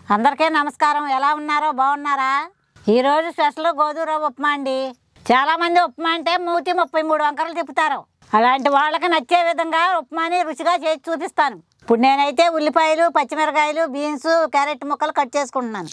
అందరికీ నమస్కారం ఎలా ఉన్నారో బాగున్నారా ఈరోజు స్పెషల్ గోధుమ రవ్వ ఉప్మా అండి చాలామంది ఉప్మా అంటే మూతి ముప్పై మూడు వంకరలు తిప్పుతారు అలాంటి వాళ్ళకి నచ్చే విధంగా ఉప్మాని రుచిగా చేసి చూపిస్తాను ఇప్పుడు నేనైతే ఉల్లిపాయలు పచ్చిమిరకాయలు బీన్స్ క్యారెట్ ముక్కలు కట్ చేసుకుంటున్నాను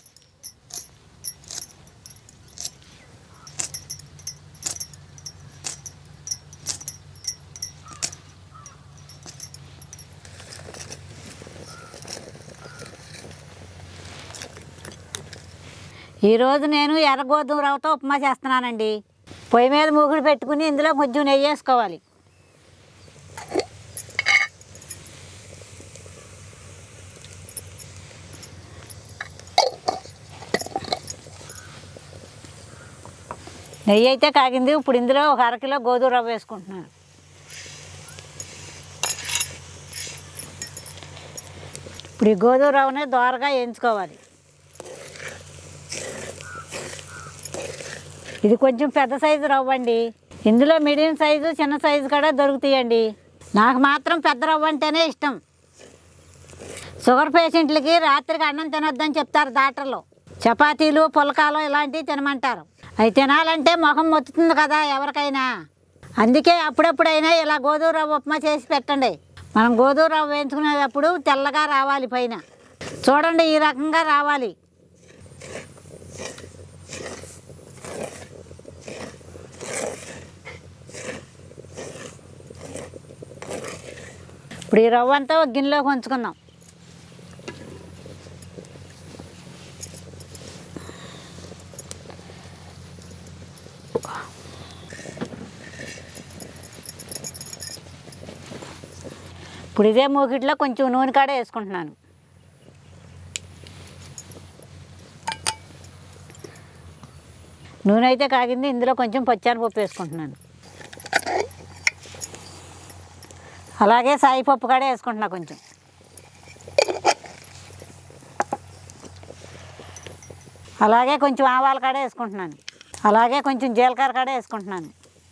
ఈరోజు నేను ఎర్ర గోధుమ రవ్వతో ఉప్మా చేస్తున్నానండి పొయ్యి మీద మూగుడు పెట్టుకుని ఇందులో కొంచెం నెయ్యి వేసుకోవాలి నెయ్యి అయితే కాగింది ఇప్పుడు ఇందులో ఒక అరకిలో గోధుమ రవ్వ వేసుకుంటున్నాను ఇప్పుడు ఈ గోధుమ రవ్వని దోరగా వేయించుకోవాలి ఇది కొంచెం పెద్ద సైజు రవ్వ అండి ఇందులో మీడియం సైజు చిన్న సైజు కూడా దొరుకుతాయండి నాకు మాత్రం పెద్ద రవ్వ అంటేనే ఇష్టం షుగర్ పేషెంట్లకి రాత్రికి అన్నం తినొద్దని చెప్తారు డాక్టర్లు చపాతీలు పులకాలు ఇలాంటివి తినమంటారు అవి తినాలంటే మొహం మొత్తుతుంది కదా ఎవరికైనా అందుకే అప్పుడప్పుడైనా ఇలా గోధుమ రవ్వ ఉప్మా చేసి పెట్టండి మనం గోధుమ రవ్వ వేయించుకునేటప్పుడు తెల్లగా రావాలి పైన చూడండి ఈ రకంగా రావాలి ఇప్పుడు ఈ రవ్వ అంతా ఒక గిన్నెలోకి ఉంచుకుందాం ఇప్పుడు ఇదే మూకిట్లో కొంచెం నూనె కాడ వేసుకుంటున్నాను నూనె అయితే కాగింది ఇందులో కొంచెం పచ్చానపప్పు వేసుకుంటున్నాను అలాగే సాయిపప్పు కూడా వేసుకుంటున్నా కొంచెం అలాగే కొంచెం ఆవాల కాడ వేసుకుంటున్నాను అలాగే కొంచెం జీలకర్ర కాడ వేసుకుంటున్నాను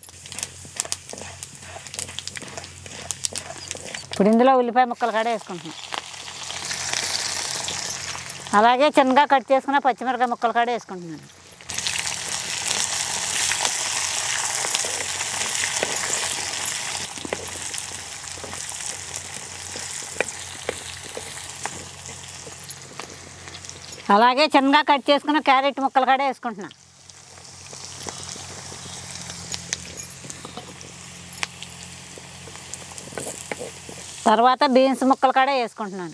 ఇప్పుడు ఇందులో ఉల్లిపాయ ముక్కలు కూడా వేసుకుంటున్నాను అలాగే చిన్నగా కట్ చేసుకున్న పచ్చిమిరకాయ ముక్కలు కూడా వేసుకుంటున్నాను అలాగే చిన్నగా కట్ చేసుకున్న క్యారెట్ ముక్కలు కూడా వేసుకుంటున్నా తర్వాత బీన్స్ ముక్కలు కూడా వేసుకుంటున్నాను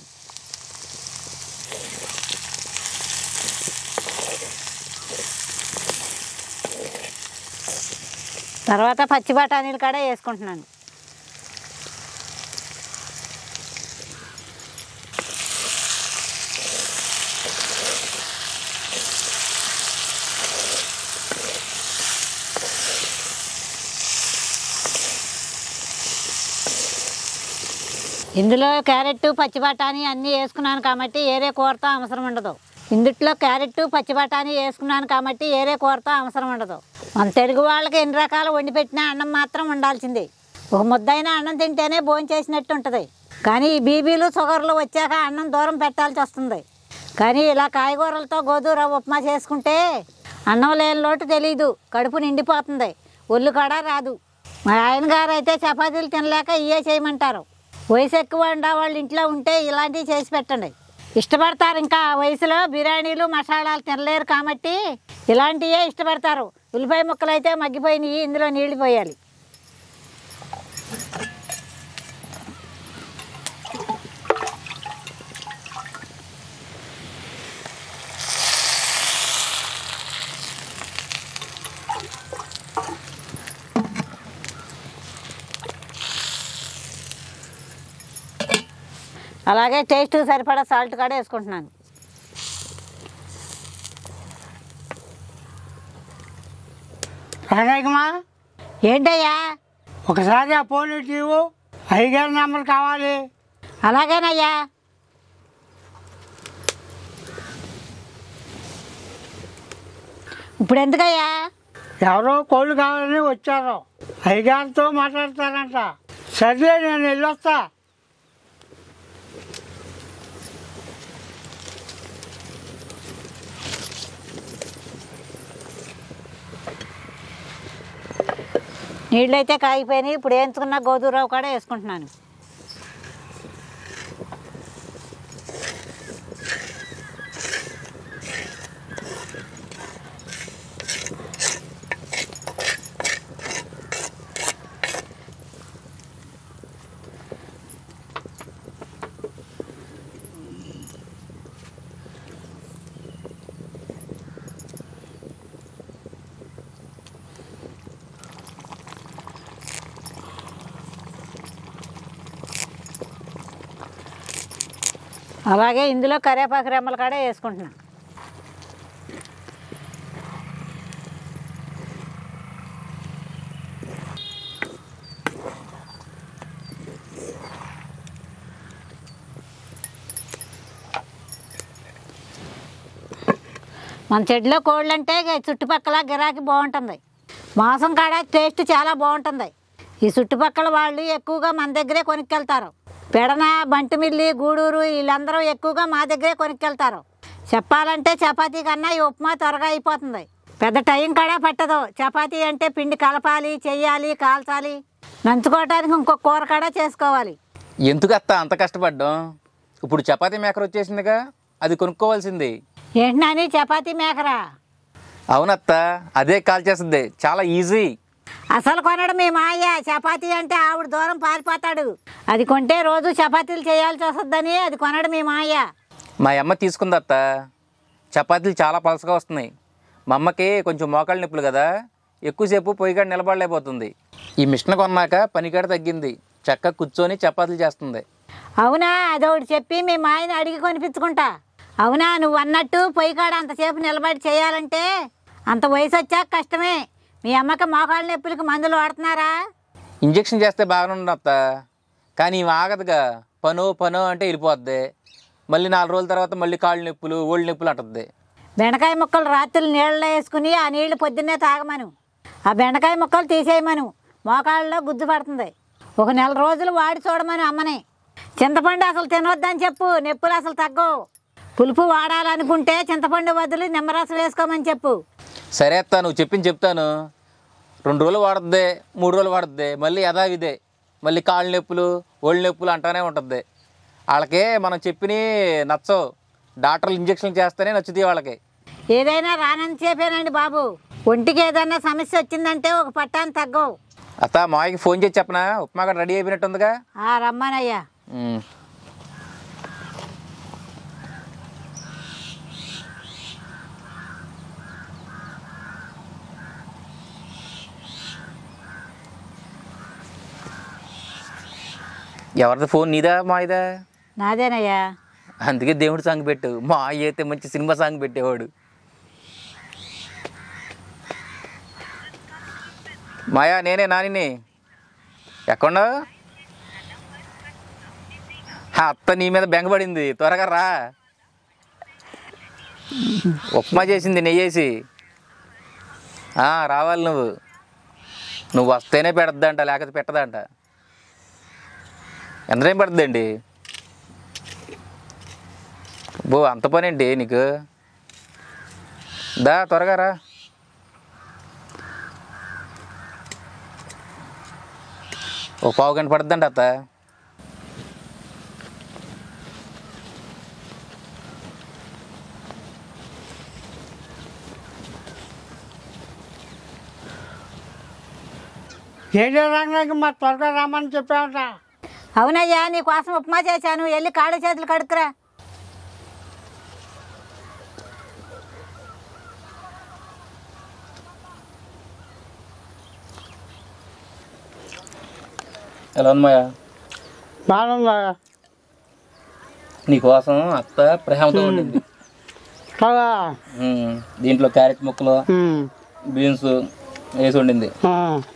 తర్వాత పచ్చి బఠానీలు కూడా వేసుకుంటున్నాను ఇందులో క్యారెట్ పచ్చి బఠానీ అన్నీ వేసుకున్నాను కాబట్టి ఏరే కూరతో అవసరం ఉండదు ఇందుట్లో క్యారెట్ పచ్చి బఠానీ వేసుకున్నాను కాబట్టి ఏరే కూరతో అవసరం ఉండదు మన తెలుగు వాళ్ళకి ఎన్ని రకాలు వండి పెట్టినా అన్నం మాత్రం ఉండాల్సిందే ఒక ముద్దైన అన్నం తింటేనే భోజనం చేసినట్టు ఉంటుంది కానీ ఈ బీబీలు షుగర్లు వచ్చాక అన్నం దూరం పెట్టాల్సి వస్తుంది కానీ ఇలా కాయగూరలతో గోధుమ రవ్వ ఉప్మా చేసుకుంటే అన్నం లేని లోటు తెలీదు కడుపు నిండిపోతుంది ఒళ్ళు కూడా రాదు మా ఆయన గారు అయితే చపాతీలు తినలేక ఇవే చేయమంటారు వయసు ఎక్కువ ఉండే వాళ్ళు ఇంట్లో ఉంటే ఇలాంటివి చేసి పెట్టండి ఇష్టపడతారు ఇంకా ఆ వయసులో బిర్యానీలు మసాలాలు తినలేరు కాబట్టి ఇలాంటివే ఇష్టపడతారు ఉల్లిపాయ ముక్కలు అయితే మగ్గిపోయినాయి ఇందులో నీళ్ళు పోయాలి అలాగే టేస్ట్ సరిపడా సాల్ట్ కూడా వేసుకుంటున్నాను రాజాకమా ఏంటయ్యా ఒకసారి ఆ ఫోన్ ఇవ్వు అయ్యగారి నెంబర్ కావాలి అలాగేనయ్యా ఇప్పుడు ఎందుకయ్యా ఎవరో కోళ్ళు కావాలని వచ్చారు అయ్యగారితో మాట్లాడతారంట సరే నేను వెళ్ళొస్తా నీళ్ళు అయితే కాగిపోయినాయి ఇప్పుడు వేయించుకున్న గోధుమరావు కూడా వేసుకుంటున్నాను అలాగే ఇందులో కరివేపాకు రెమ్మలు కూడా వేసుకుంటున్నాను మన చెట్టులో కోళ్ళు అంటే ఇక చుట్టుపక్కల గిరాకీ బాగుంటుంది మాంసం కాడ టేస్ట్ చాలా బాగుంటుంది ఈ చుట్టుపక్కల వాళ్ళు ఎక్కువగా మన దగ్గరే కొనుక్కెళ్తారు పెడన బంటిమిల్లి గూడూరు వీళ్ళందరూ ఎక్కువగా మా దగ్గరే కొనుక్కెళ్తారు చెప్పాలంటే చపాతీ కన్నా ఈ ఉప్మా త్వరగా అయిపోతుంది పెద్ద టైం కూడా పట్టదు చపాతీ అంటే పిండి కలపాలి చెయ్యాలి కాల్చాలి నంచుకోవటానికి ఇంకొక కూర కూడా చేసుకోవాలి ఎందుకు అత్త అంత కష్టపడ్డాం ఇప్పుడు చపాతీ మేకర్ వచ్చేసిందిగా అది కొనుక్కోవాల్సింది ఏంటి నాని చపాతీ మేకరా అవునత్త అదే కాల్ చేస్తుంది చాలా ఈజీ అసలు కొనడు మీ మాయ చపాతీ అంటే ఆవిడ దూరం పారిపోతాడు అది కొంటే రోజు చపాతీలు చేయాల్సి వస్తుందని అది కొనడు మీ మాయ మా అమ్మ తీసుకుంది అత్త చపాతీలు చాలా పలసగా వస్తున్నాయి మా అమ్మకి కొంచెం మోకాళ్ళ నొప్పులు కదా ఎక్కువసేపు పొయ్యికాడ నిలబడలేకపోతుంది ఈ మిషన్ కొన్నాక పనికాడ తగ్గింది చక్కగా కూర్చొని చపాతీలు చేస్తుంది అవునా అదొకటి చెప్పి మీ మాయని అడిగి కొనిపించుకుంటా అవునా నువ్వు అన్నట్టు పొయ్యి కాడ అంతసేపు నిలబడి చేయాలంటే అంత వయసు వచ్చాక కష్టమే మీ అమ్మకి మోకాళ్ళ నొప్పులకి మందులు వాడుతున్నారా ఇంజెక్షన్ చేస్తే బాగానే ఉంది అత్త కానీ ఇవి ఆగదుగా పనో పనో అంటే వెళ్ళిపోద్ది మళ్ళీ నాలుగు రోజుల తర్వాత మళ్ళీ కాళ్ళు నొప్పులు ఓళ్ళు నొప్పులు అంటుంది బెండకాయ ముక్కలు రాత్రులు నీళ్ళలో వేసుకుని ఆ నీళ్లు పొద్దున్నే తాగమను ఆ బెండకాయ ముక్కలు తీసేయమను మోకాళ్ళలో గుజ్జు పడుతుంది ఒక నెల రోజులు వాడి చూడమను అమ్మని చింతపండు అసలు తినొద్దని చెప్పు నొప్పులు అసలు తగ్గవు పులుపు వాడాలనుకుంటే చింతపండు బదులు నిమ్మరసం వేసుకోమని చెప్పు సరే అత్త నువ్వు చెప్పింది చెప్తాను రెండు రోజులు వాడుద్ది మూడు రోజులు వాడుద్ది మళ్ళీ యథావిదే మళ్ళీ కాళ్ళు నొప్పులు ఒళ్ళు నొప్పులు అంటానే ఉంటుంది వాళ్ళకి మనం చెప్పినవి నచ్చవు డాక్టర్లు ఇంజక్షన్లు చేస్తేనే నచ్చుతాయి వాళ్ళకి ఏదైనా రానని చెప్పానండి బాబు ఒంటికి ఏదైనా సమస్య వచ్చిందంటే ఒక పట్టాన్ని తగ్గవు అత్త మాయకి ఫోన్ చేసి చెప్పనా ఉప్మా కూడా రెడీ అయిపోయినట్టుందిగా ఆ రమ్మనయ్యా ఉమ్. ఎవరిది ఫోన్ నీదా మాయిదా నాదేనయ్యా అందుకే దేవుడి సాంగ్ పెట్టు మా అయ్య అయితే మంచి సినిమా సాంగ్ పెట్టేవాడు మాయా నేనే నానిని ఎక్కడున్నావు ఆ అత్త నీ మీద బెంగపడింది త్వరగా రా ఉప్మా చేసింది నెయ్యేసి ఆ, రావాలి నువ్వు నువ్వు వస్తేనే పెడద్దంట లేకపోతే పెట్టదంట ఎంత టైం పడుతుందండి బో అంత పని ఏంటి నీకు దా త్వరగా రా ఒక పావు గంట పడుతుందండి అత్త ఏదో రంగానికి మా త్వరగా రమ్మని చెప్పాట అవునయ్యా నీ కోసం ఉప్మా చేశాను వెళ్ళి కాళ్ళు చేతులు కడుక్కురా ఎలా ఉంది మాయా బాగుందా నీకోసం అత్త ప్రేమతో ఉండింది కదా ఉమ్, దీంట్లో క్యారెట్ ముక్కలు ఉమ్. బీన్స్ వేసి ఉండింది ఆ.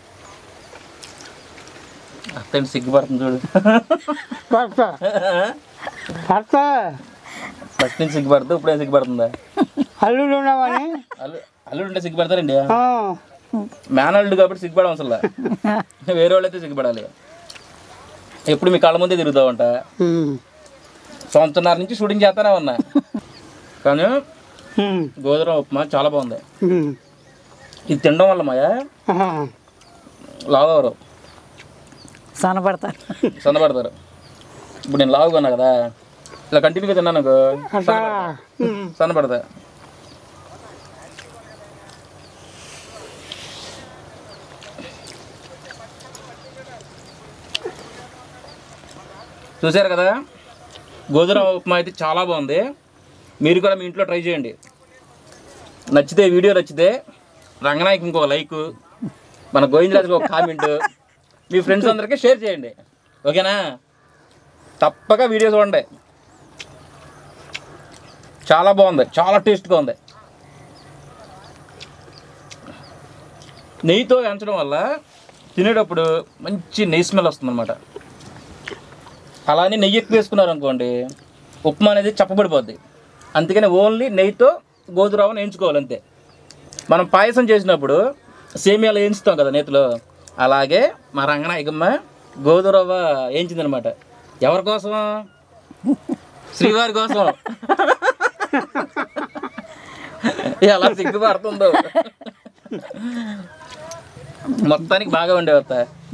అత్త ఏంటి సిగ్గుపడుతుంది చూడు కొత్త కొత్త ఫస్ట్ నుంచి సిగ్గుపడుతూ ఇప్పుడే సిగ్గుపడుతుందా అల్లుడు ఉన్నావని అల్లు అల్లుడు ఉంటే సిగ్గుపడతారండి ఆ. మేనల్లుడు కాబట్టి సిగ్గుపడం అసలు వేరే వాళ్ళు అయితే సిగ్గుపడాలి ఎప్పుడు మీ కళ్ళ ముందే తిరుగుతూ ఉంటా ఉమ్. సంవత్సరాల నుంచి షూటింగ్ చేస్తానే ఉన్నా కానీ ఉమ్. గోధుమ ఉప్మా చాలా బాగుంది ఉమ్. ఇది తినడం వల్ల మాయా ఆహా. లావరు సనపడతారు సన్నపడతారు ఇప్పుడు నేను లావుగా ఉన్నా కదా ఇలా కంటిన్యూగా తిన్నాను అనుకో, అట్లా సన్నపడతా చూశారు కదా గోధుమ ఉప్మా అయితే చాలా బాగుంది మీరు కూడా మీ ఇంట్లో ట్రై చేయండి నచ్చితే వీడియో నచ్చితే రంగనాయకి ఇంకో లైక్ మన గోవిందరాజుకి ఒక కామెంట్ మీ ఫ్రెండ్స్ అందరికీ షేర్ చేయండి ఓకేనా తప్పక వీడియో చూడండి చాలా బాగుంది చాలా టేస్ట్గా ఉంది నెయ్యితో ఎంచడం వల్ల తినేటప్పుడు మంచి నెయ్యి స్మెల్ వస్తుంది అనమాట అలానే నెయ్యి ఎక్కువ వేసుకున్నారు అనుకోండి ఉప్మా అనేది చప్పబడిపోద్ది అందుకని ఓన్లీ నెయ్యితో గోధురవ్వను వేయించుకోవాలి అంతే మనం పాయసం చేసినప్పుడు సేమియాలు వేయించుతాం కదా నేతిలో అలాగే మా రంగన ఇగమ్మ గోధురవ్వ వేయించిందనమాట ఎవరి కోసం శ్రీవారి కోసం ఎలా సిగ్గుపడుతుందో మొత్తానికి బాగా ఉండేవత్త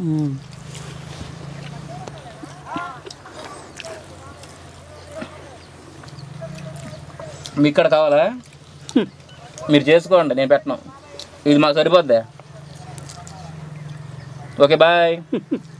మీ ఇక్కడ కావాలా మీరు చేసుకోండి నేను పెట్టను ఇది మాకు సరిపోద్దా ఓకే బాయ్